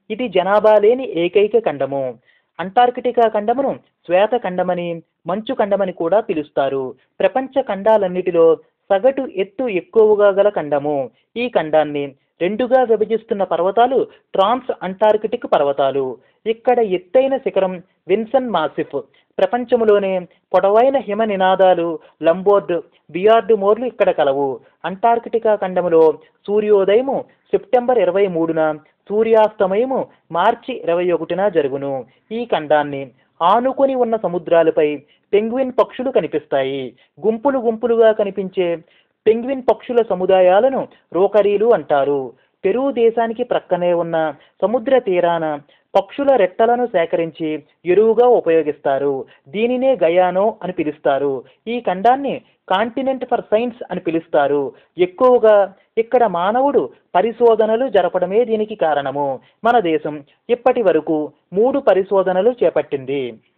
ఇది జనాభా లేని ఏకైక ఖండము అంటార్కిటికా ఖండమును శ్వేత ఖండమని మంచు ఖండమని కూడా పిలుస్తారు ప్రపంచ ఖండాలన్నిటిలో సగటు ఎత్తు ఎక్కువగా గల ఖండము ఈ ఖండాన్ని రెండుగా విభజిస్తున్న పర్వతాలు ట్రాన్స్ అంటార్కిటిక్ పర్వతాలు ఇక్కడ ఎత్తైన శిఖరం విన్సన్ మాసిఫ్ ప్రపంచంలోనే పొడవైన హిమ నినాదాలు లంబోర్డ్ బియార్డ్ మోర్లు ఇక్కడ కలవు అంటార్కిటికా ఖండములో సూర్యోదయము సెప్టెంబర్ ఇరవై మూడున సూర్యాస్తమయము మార్చి ఇరవై ఒకటిన జరుగును ఈ ఖండాన్ని ఆనుకొని ఉన్న సముద్రాలపై పెంగ్విన్ పక్షులు కనిపిస్తాయి గుంపులు గుంపులుగా కనిపించే పెంగ్విన్ పక్షుల సముదాయాలను రోకరీలు అంటారు పెరు దేశానికి ప్రక్కనే ఉన్న సముద్ర తీరాన పక్షుల రెట్టలను సేకరించి ఎరువుగా ఉపయోగిస్తారు దీనినే గయానో అని పిలుస్తారు ఈ ఖండాన్ని కాంటినెంట్ ఫర్ సైన్స్ అని పిలుస్తారు ఎక్కువగా ఇక్కడ మానవుడు పరిశోధనలు జరపడమే దీనికి కారణము మన దేశం ఇప్పటి వరకు మూడు పరిశోధనలు చేపట్టింది